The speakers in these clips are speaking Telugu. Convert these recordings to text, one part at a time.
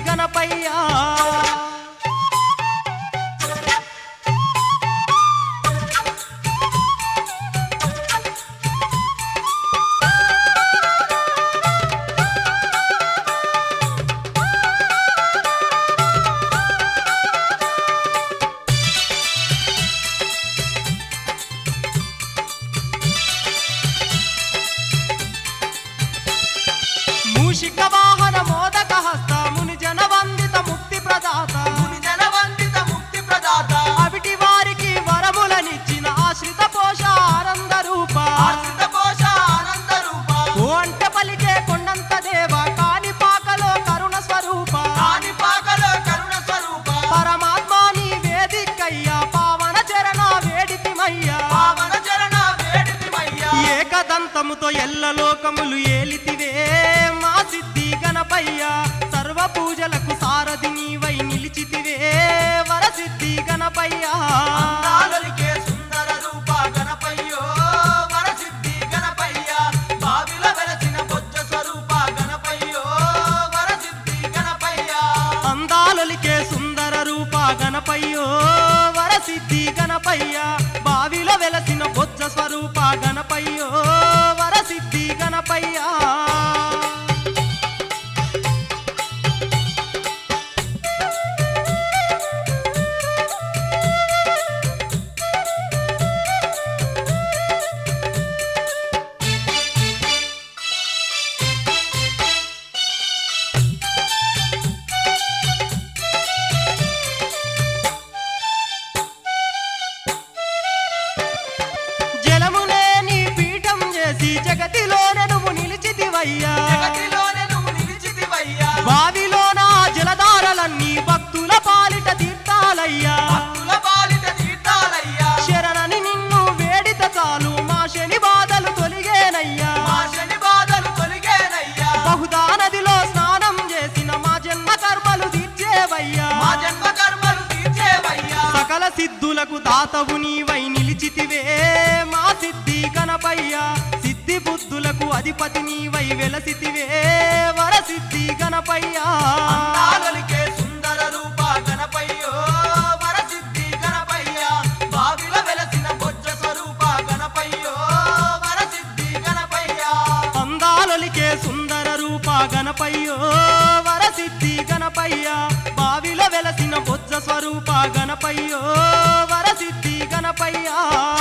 గణపయ్యా మూషిక వాహన మోదక హస్త ముని జన వందిత ముక్తి ప్రదాత ముని జనవందిత ముక్తి ప్రదాత అవిటి వారికి వరములనిచ్చిన ఆశ్రిత పోష ఆనంద రూప ఆశ్రిత కోశ ఆనంద రూప ఓ అంటే పలికే కొండంత దేవ కాని పాకలో కరుణ స్వరూప కాని పాకలో కరుణ స్వరూప పరమాత్మ నీ వేదికయ్యా పావన చరణ వేడితిమయ్యా పావన చరణ వేడితిమయ్యా ఏకదంతముతో ఎల్ల లోకములు ఏలితివే మా సిద్ధి గణపయ్యా సర్వ పూజలకు సారథి నీవై నిలిచితివే వరసిద్ధి గణపయ్యా అందాలొలికే సుందర రూప గణపయ్యో వరసిద్ధి గణపయ్య బావిల వెలసిన బొజ్జ స్వరూప గణపయ్యో వరసిద్ధి గణపయ్య అందాలొలికే సుందర రూప గణపయ్యో వరసిద్ధి గణపయ్య బావిలో వెలసిన బొజ్జ స్వరూప గణపయ్యో వరసిద్ధి గణపయ్యా జలమునే నీ పీఠం చేసి జగతిలోనే నువ్వు నిలిచితివయ్యా జగతిలోనే నువ్వు నిలిచితివయ్యా బావిలోన జలధారలన్నీ భక్తుల పాలిట తీర్థాలయ్యా భక్తుల పాలిట తీర్థాలయ్యా శరణని నిన్ను వేడిత చాలు మా శని బాధలు తొలిగేనయ్యా మా శని బాధలు తొలిగేనయ్యా బహుదా నదిలో స్నానం చేసిన మా జన్మ కర్మలు తీర్చేవయ్యా మా జన్మ కర్మలు తీర్చేవయ్యా సకల సిద్ధులకు దాతవు నీవై నిలిచితివే మా సిద్ధి గణపయ్యా సిద్ధి బుద్ధులకు అధిపతి నీవై వెలసితివే వరసిద్ధి గణపయ్యా అందాలొలికే సుందర రూప గణపయ్యో వరసిద్ధి గణపయ్య బావిల వెలసిన బొజ్జ స్వరూప గణపయ్యో వరసిద్ధి గణపయ్య అందాలొలికే సుందర రూప గణపయ్యో వరసిద్ధి గణపయ్య బావిలో వెలసిన బొజ్జ స్వరూప గణపయ్యో వరసిద్ధి గణపయ్యా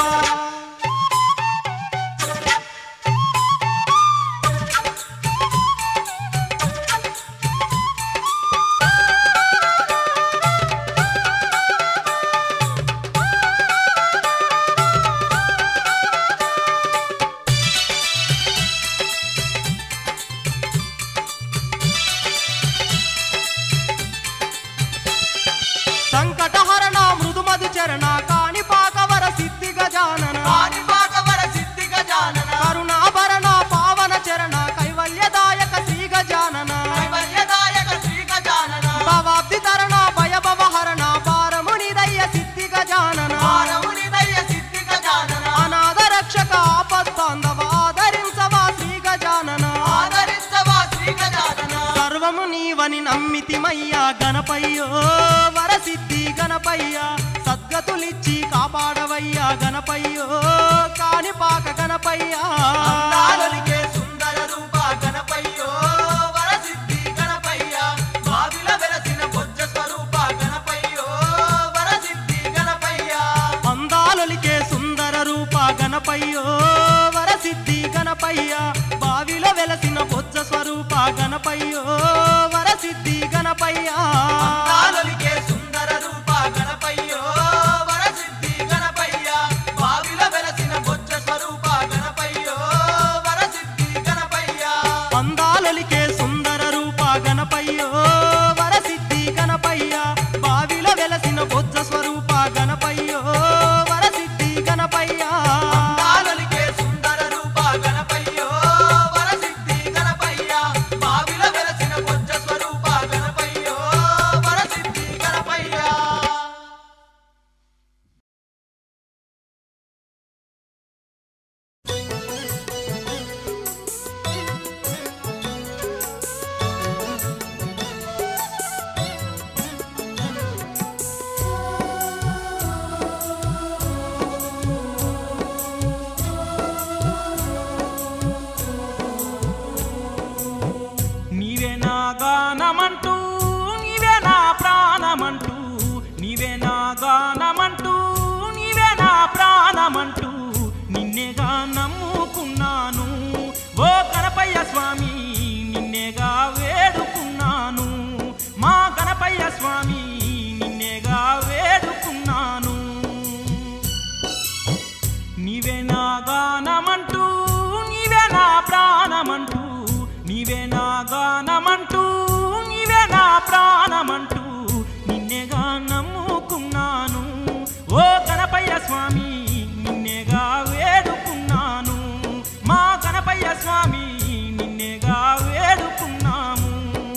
సంకటహరణ మృదుమధు చరణ కాణిపాక వర సిద్ధి గజానన కాణిపాక వరసిద్ధి గజానన కరుణాభరణ పావన చరణ కైవల్యదాయక శ్రీ గజానన కైవల్యదాయక శ్రీ గజానన భవాబ్ది తరణ భయభవ హరణ పారమునిదయ్య సిద్ధి గజానన మానవునిదయ్య సిద్ధి గజానన అనాథ రక్షక ఆపద్బాంధవ ఆదరించవా శ్రీ గజానన ఆదరించవా శ్రీ గజానన సర్వము నీవని నమ్మితిమయ్యా గణపయ్యో వరసిద్ధి గణపయ్య సద్గతులిచ్చి కాపాడవయ్యా గణపయ్యో కాణిపాక గణపయ్యా అందాలొలికే సుందర రూప గణపయ్యో వరసిద్ధి గణపయ్య బావిల వెలసిన బొజ్జ స్వరూప గణపయ్యో వరసిద్ధి గణపయ్య అందాలొలికే సుందర రూప గణపయ్యో వరసిద్ధి గణపయ్య బావిలో వెలసిన బొజ్జ స్వరూప గణపయ్యో వరసిద్ధి గణపయ్యా అందాలొలికే సుందర రూప గణపయ్యో వరసిద్ధి గణపయ్య బావిల వెలసిన బొజ్జ స్వరూప గణపయ్యో వరసిద్ధి గణపయ్య అందాలొలికే సుందర రూప గణపయ్యో వరసిద్ధి గణపయ్య బావిలో వెలసిన బొజ్జ స్వరూప గణపయ్యో వరసిద్ధి గణపయ్యా అందాలొలికే సుందర రూప గణపయ్యో వరసిద్ధి గణపయ్య బావిల వెలసిన బొజ్జ ప్రాణమంటూ నిన్నేగా నమ్ముకున్నాను ఓ గణపయ్య స్వామి నిన్నేగా వేడుకున్నాను మా గణపయ్య స్వామి నిన్నేగా వేడుకున్నాము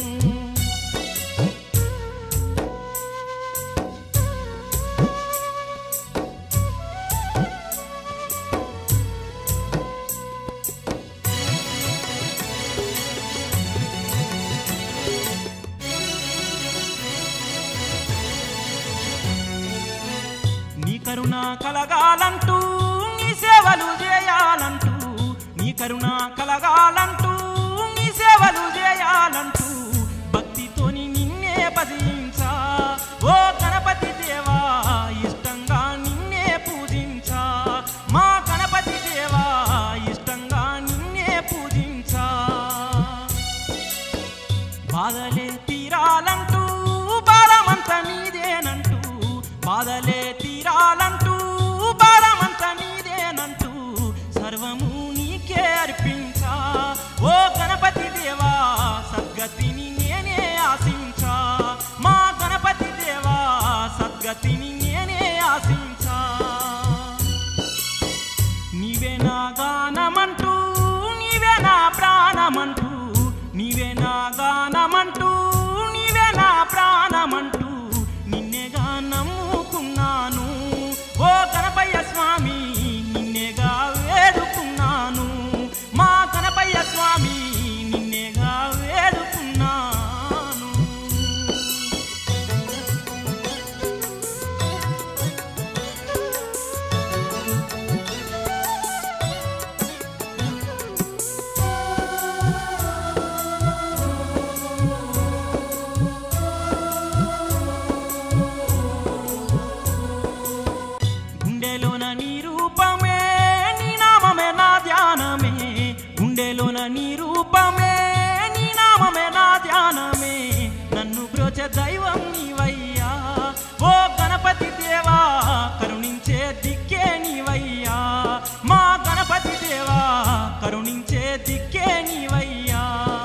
నీ కరుణ కలగాలంటూ నీ సేవలు చేయాలంటూ నీ కరుణ కలగాలంటూ నీ సేవలు చేయాలంటూ భక్తితోని నిన్నే భజించా ఓ గణపతి దేవా ఇష్టంగా నిన్నే పూజించా మా గణపతి దేవా ఇష్టంగా నిన్నే పూజించా బాధలే తీరాలంటూ భారమంత నీదేనంటూ బాధలే తీరాలంటూ భారమంత నీదేనంటూ సర్వము నీకే అర్పించా ఓ గణపతి దేవా సద్గతిని నేనే ఆశించా మా గణపతి దేవా సద్గతిని నేనే ఆశించా నీవే నా గానమంటూ నీవే నా ప్రాణమంటూ నీవే నా గానమంటూ నీవే నా ప్రాణమంటూ నిన్నేగా నమ్ముకున్నాను ఓ గణపయ్య స్వామి నిన్నేగా వేడుకున్నాను మా గణపయ్య స్వామి నిన్నేగా వేడుకున్నాను గుండెలోన నీ రూపమే నీ నామమే నా ధ్యానమే గుండెలోన నీ రూపమే నీ నామమే నా ధ్యానమే నన్ను బ్రోచే దైవం నీవయ్యా ఓ గణపతి దేవా కరుణించే దిక్కే నీవయ్యా మా గణపతి దేవా కరుణించే దిక్కే నీవయ్యా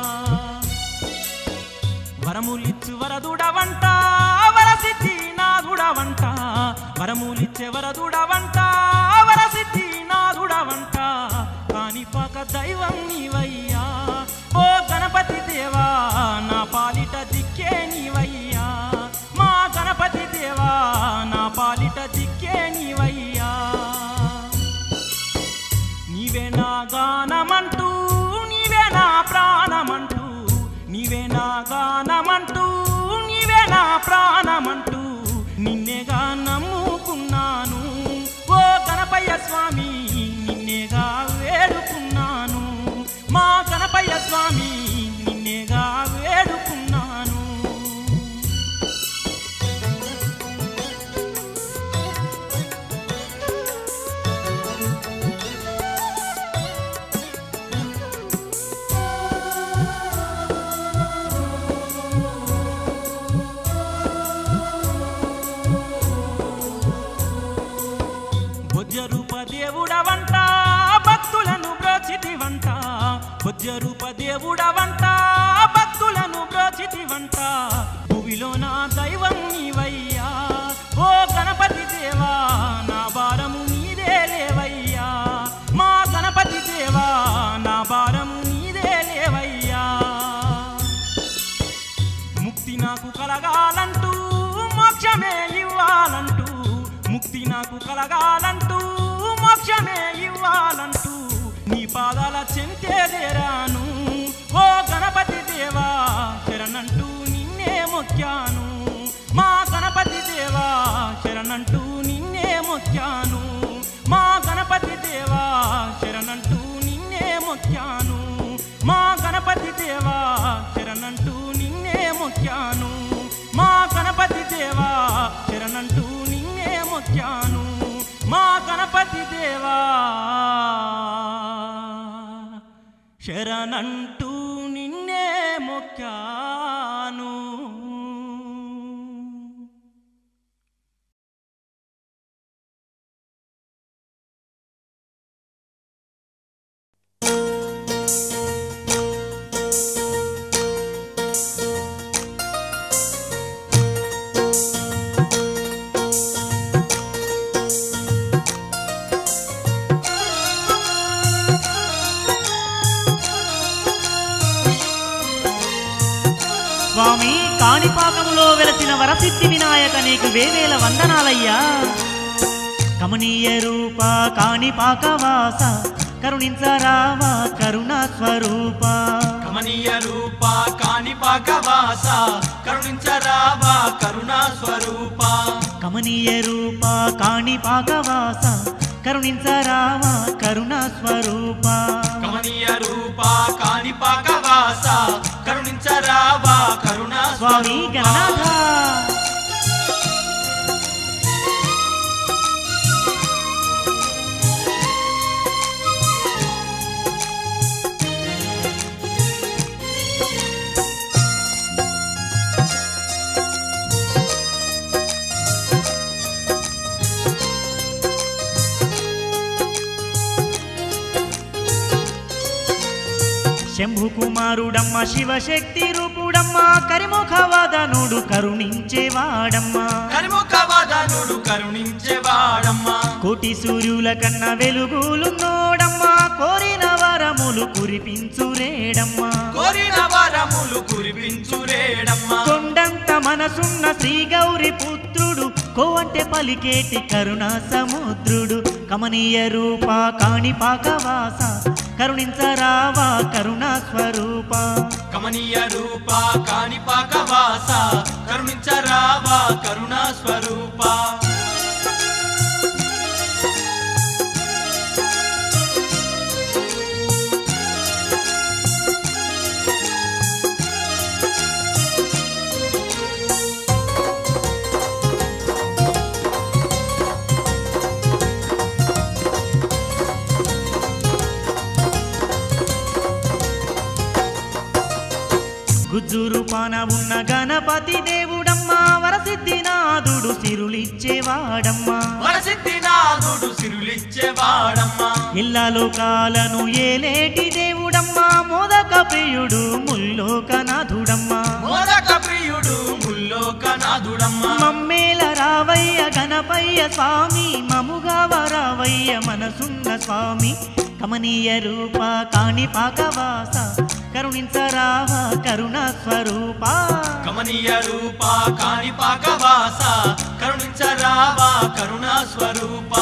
వరములిచ్చు వరదుడవంట వరసిద్ధి నాదుడవంట వరములిచ్చే వరదుడవంట వరసిద్ధి నాదుడవంట కానిపాక దైవం నీవయ్యా ఓ గణపతి దేవా నా పాలిట దిక్కే నీవయ్యా మా గణపతి దేవా నా పాలిట దిక్కే నీవయ్యా నీవే నా గానమంటూ నీవే నా ప్రాణమంటూ నీవే నా గానమంటూ నీవే నా ప్రాణమంటూ నిన్నేగా నమ్ముకున్నాను ఓ గణపయ్య స్వామి నిన్నేగా వేడుకున్నాను మా గణపయ్య స్వామి నిన్నేగా వేడుకున్నాను భుజ రూప దేవుడవంట భక్తులను బ్రోచితివంట భుజ రూప దేవుడవంట భక్తులను బ్రోచితివంట భూమిలో నా దైవం నీవయ్యా ఓ గణపతి దేవా నా భారము నీదే లేవయ్యా మా గణపతి దేవా నా భారము నీదే లేవయ్యా ముక్తి నాకు కలగాలంటూ మోక్షమే ఇవ్వాలంటూ ముక్తి నాకు కలగాలంటూ మోక్షమే ఇవ్వాలంటూ నీ పాదాల చెంతేదేరాను ఓ గణపతి దేవా శరణంటూ నిన్నే మొక్కాను మా గణపతి దేవా శరణంటూ నిన్నే మొక్కాను మా గణపతి దేవా శరణంటూ నిన్నే మొక్కాను మా గణపతి దేవా శరణంటూ నిన్నే మొక్కాను మా గణపతి దేవా శరణంటూ నిన్నే మొక్కాను మా గణపతి దేవా శరణంటూ నిన్నే మొక్కాను ఆ కాణిపాకములో వెలసిన వరసిద్ధి వినాయక నీకు వేవేల వందనాలయ్యా కమనీయ రూప కాణిపాక వాస కరుణించరావా కరుణా స్వరూప కమనీయ రూప కాణిపాక వాస కరుణించరావా కరుణా స్వరూప కమనీయ రూప కాణిపాక వాస కరుణించరావా కరుణా స్వరూప కమనీయ రూప కాణిపాక వాస కరుణించరావా కరుణా స్వామి స్వరూప గణనాథ శంభు కుమారుడమ్మ శివశక్తి రూపుడమ్మ కరిముఖవదనుడు కరుణించేవాడమ్మ కరిముఖ వదనుడు కరుణించేవాడమ్మా కోటి సూర్యుల కన్న వెలుగులున్నోడమ్మ కోరిన వరములు కురిపించురేడమ్మ కోరిన వరములు కురిపించురేడమ్మా కొండంత మనసున్న శ్రీ గౌరి పుత్రుడు కోవంటే పలికేటి కరుణా సముద్రుడు కమనీయ రూప కాణిపాక వాస కరుణించరావా కరుణా స్వరూప కమనీయ రూప కాణిపాక వాస కరుణించరావా కరుణా స్వరూప గుజ్జురు పాన ఉన్న గణపతి దేవుడమ్మ వరసిద్ధినాథుడు సిరులిచ్చేవాడమ్మా వరసిద్ధినాథుడు సిరులిచ్చేవాడమ్మా ఇల్లా లోకాలను ఏలేటి దేవుడమ్మా మోదక ప్రియుడు ముల్లోకనాథుడమ్మా మోదక ప్రియుడు ముల్లోకనాథుడమ్మా మమ్మేల రావయ్య గణపయ్య స్వామి మముగా వరావయ్య మనసున్న స్వామి కమనీయ రూప కాణిపాక వాస కరుణించరావా కరుణా స్వరూప కమనీయ రూప కాణిపాక వాస కరుణించరావా కరుణా స్వరూప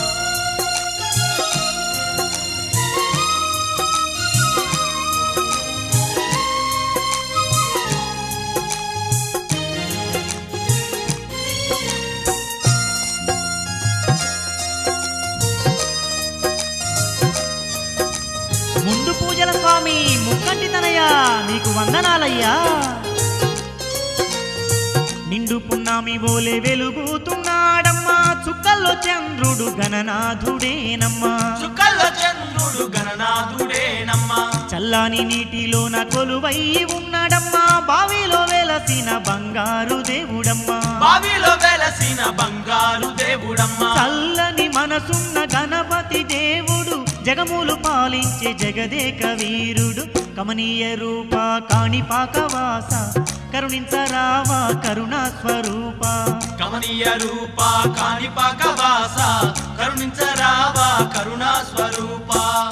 ముందు పూజల స్వామి ముక్కంటి తనయ్య నీకు వందనాలయ్యా నిండు పున్నామి ఓలే వెలుగుతున్నాడమ్మా చుక్కల్లో చంద్రుడు గణనాథుడేనమ్మా చుక్కల్లో చంద్రుడు గణనాథుడేనమ్మా చల్లాని నీటిలోన కొలువై ఉన్నాడమ్మా బావిలో వెలసిన బంగారు దేవుడమ్మా బావిలో వెలసిన బంగారు దేవుడమ్మా చల్లని మనసున్న గణపతి దేవుడు జగములు పాలించే జగదేక వీరుడు కమనీయ రూప కాణిపాక వాస కరుణించరావా కరుణా స్వరూప కమనీయ రూప కాణిపాక వాస కరుణించరావా కరుణా స్వరూప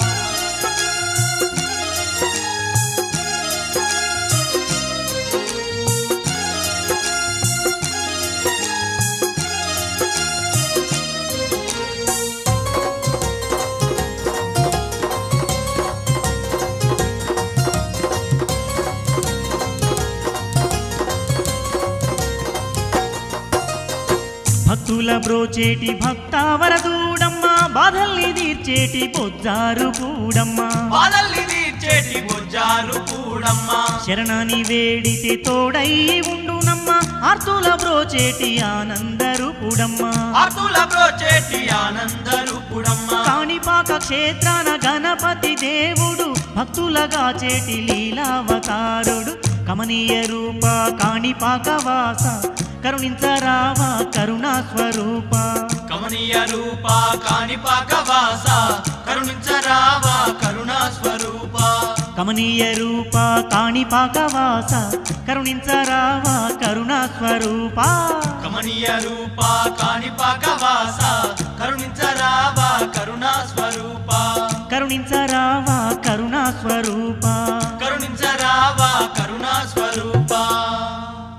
భక్తుల బ్రోచేటి భక్తావరదూడమ్మా బాధల్ని తీర్చేటి పొజ్జారు కూడమ్మా బాలల్ని తీర్చేటి బొజ్జారు కూడమ్మా శరణాని వేడితే తోడై ఉండునమ్మా ఆర్తుల బ్రోచేటి ఆనందరూపుడమ్మా ఆతుల బ్రోచేటి ఆనందరూపుడమ్మా కాణిపాక క్షేత్రాన గణపతి దేవుడు భక్తులగా చేటి లీలావతారుడు కమనీయ రూప కాణిపాక వాస కరుణించరావా కరుణా స్వరూప కమనీయ రూప కాణిపాక వాస కరుణించరావా కరుణా స్వరూప కమనీయ రూప కాణిపాక వాస కరుణించరావా కరుణా స్వరూప కమనీయ రూప కాణిపాక వాస కరుణించరావా కరుణా స్వరూప కరుణించరావా కరుణా స్వరూప కరుణించరావా కరుణా స్వరూప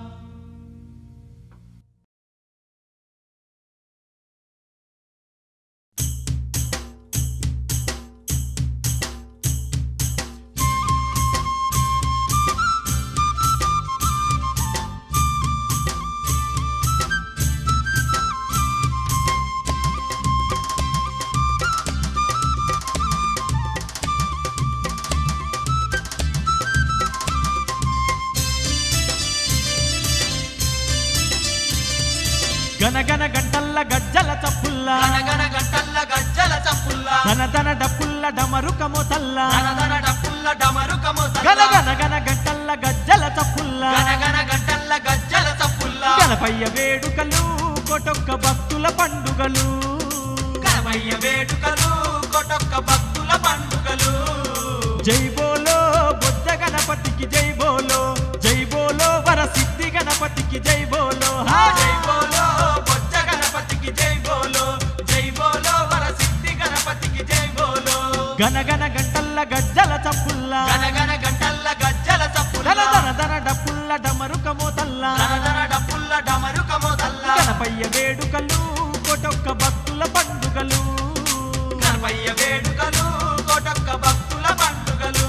గనగన గంటల్ల గజ్జల చప్పుల్లా గనగన గంటల్ల గజ్జల చప్పుల్లా ధన ధన డప్పుల్ల డమరుకము తల్లా ధనధన డప్పుల్ల డమరుకము గన గన గన గంటల్ల గజ్జల చప్పుల్లా గనగన గంటల్ల గజ్జల చప్పుల్లా గణపయ్య వేడుకలు కొటొక్క భక్తుల పండుగలు గణమయ్య వేడుకలు కొటొక్క భక్తుల పండుగలు జై బోలో బుద్ధ గణపతికి జై బోలో జై బోలో వర సిద్ధి గణపతికి జై బోలో హా జై బోలో బొజ్జ గణపతికి జై బోలో జై బోలో వర సిద్ధి గణపతికి జై బోలో గనగన గంటల్ల గజ్జల చప్పుల్లా గనగన గంటల్ల గజ్జల ధన చప్పుల్లా ధన ధన డప్పుల్ల డమరుకము తల్లా ధనధన డప్పుల్ల డమరుకము తల్లా గణపయ్య వేడుకలు కొటొక్క భక్తుల పండుగలు గణపయ్య వేడుకలు కొటొక్క భక్తుల పండుగలు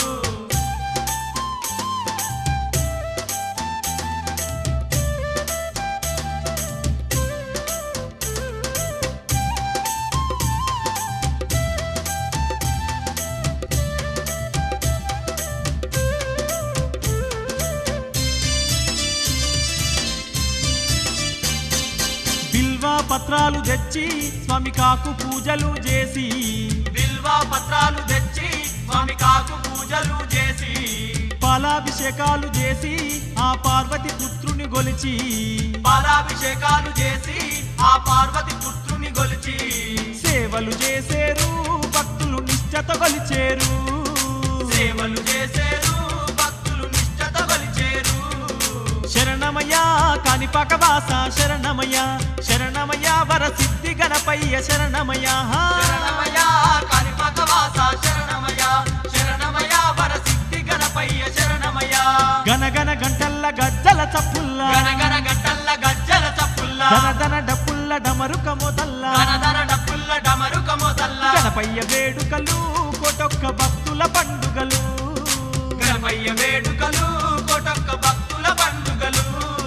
బిల్వా పత్రాలు తెచ్చి స్వామి కాకు పూజలు చేసి బిల్వ పత్రాలు తెచ్చి స్వామి కాకు పూజలు చేసి పాలాభిషేకాలు చేసి ఆ పార్వతి పుత్రుని గొలిచి పాలాభిషేకాలు చేసి ఆ పార్వతి పుత్రుని గొలిచి సేవలు చేసేరు భక్తులు నిశ్చత గొలిచేరు సేవలు చేసేరు భక్తులు నిష్ఠత కొలిచేరు శరణమయ్య కానిపాక వాస శరణమయ్య శరణమయ్య వర సిద్ధి గణపయ్య శరణమయ్య శరణమయ కాళిపాక వాస శరణమయ శరణమయ వర సిద్ధి గణపయ్య శరణమయ గనగన గంటల్ల గజ్జల చప్పుల్లా గనగన గంటల్ల గజ్జల చప్పుల్ల ధన ధన డప్పుల్ల డమరుకము తల్లా ధనధన డప్పుల్ల డమరుకము తల్ల గణపయ్య వేడుకలు కొటొక్క భక్తుల పండుగలు గణపయ్య వేడుకలు కోటొక్క భక్తుల పండుగలు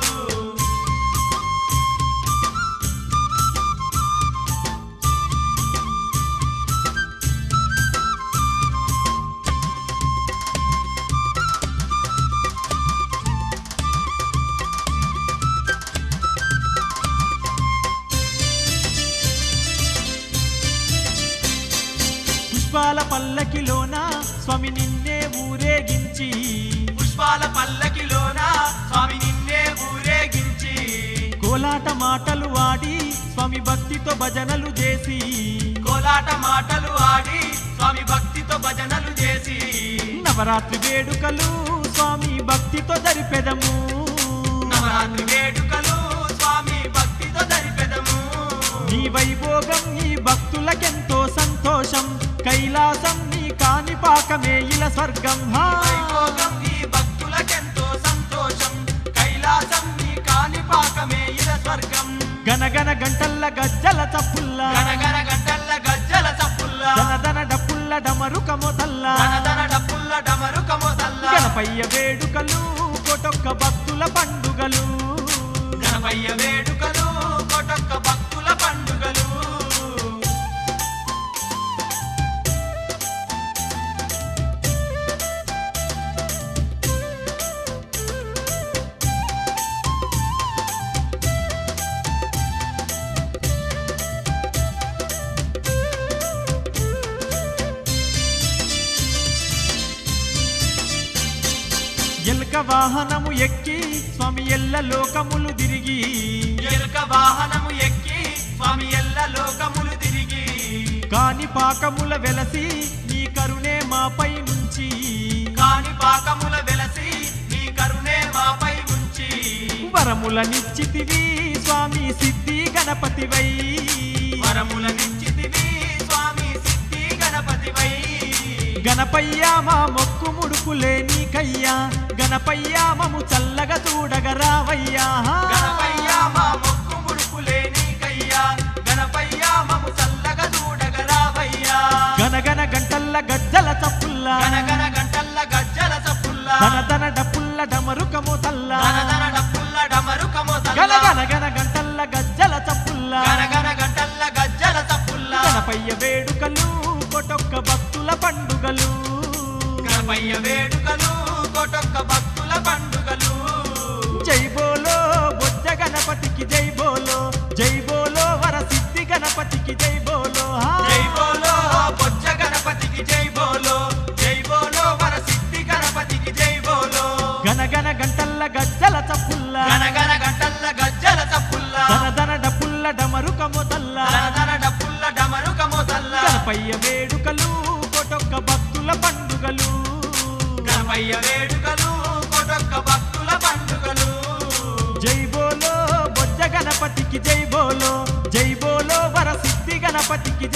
పుష్పాల పల్లకిలోన స్వామి నిన్నే ఊరేగించి పుష్పాల పల్లకిలోన స్వామి నిన్నే ఊరేగించి కోలాట మాటలు ఆడి స్వామి భక్తితో భజనలు చేసి కోలాట మాటలు ఆడి స్వామి భక్తితో భజనలు చేసి నవరాత్రి వేడుకలు స్వామి భక్తితో జరిపెదము నవరాత్రి వేడుకలు స్వామి భక్తితో జరిపెదము నీ వైభోగం ఈ భక్తులకెంతో సంతోషం కైలాసం నీ కాని పాకమే ఇల స్వర్గం హా వైభోగం ఈ భక్తులకెంతో సంతోషం కైలాసం నీ కాణిపాకమే ఇల స్వర్గం గనగన గంటల్ల గజ్జల చప్పుల్లా గనగన గంటల్ల గజ్జల చప్పుల్లా ధన ధన డప్పుల్ల డమరుకము తల్లా ధనధన డప్పుల్ల డమరుకము తల్ల గణపయ్య వేడుకలు కొటొక్క భక్తుల పండుగలు గణపయ్య వేడుకలు కొటొక్క భక్తుల పండుగలు ఎల్క వాహనము ఎక్కి స్వామి ఎల్ల లోకములు తిరిగి ఎలుక వాహనము ఎక్కి స్వామి ఎల్ల లోకములు తిరిగి కాని పాకముల వెలసి నీ కరుణే మాపై నుంచి కాని పాకముల వెలసి నీ కరుణే మాపై ఉంచి వరముల నిశ్చితివి స్వామి సిద్ధి గణపతివై వరముల నిశ్చితివి స్వామి సిద్ధి గణపతివై గణపయ్య మా మొక్కు ముడుపులే నీకయ్యా గణపయ్య మము చల్లగా చూడగ రావయ్యా గణపయ్య మా మొక్కు ముడుపులే నీకయ్యా గణపయ్య మము చల్లగా చూడగరావయ్యా గనగన గంటల్ల గజ్జల చప్పుల్లా గనగన గంటల్ల గజ్జల చప్పుల్లా ధన ధన డప్పుల్ల డమరుకము తల్లా ధనధన డప్పుల్ల డమరుకము తల్ల గనగన గన గంటల్ల గజ్జల చప్పుల్లా గనగన గంటల్ల గజ్జల చప్పుల్లా గణపయ్య వేడుకలు కొటొక్క భక్తుల పండుగలు గణపయ్య వేడుకలు కొటొక్క భక్తుల పండుగలు జై బోలో బొజ్జ గణపతికి జై బోలో గణపతికి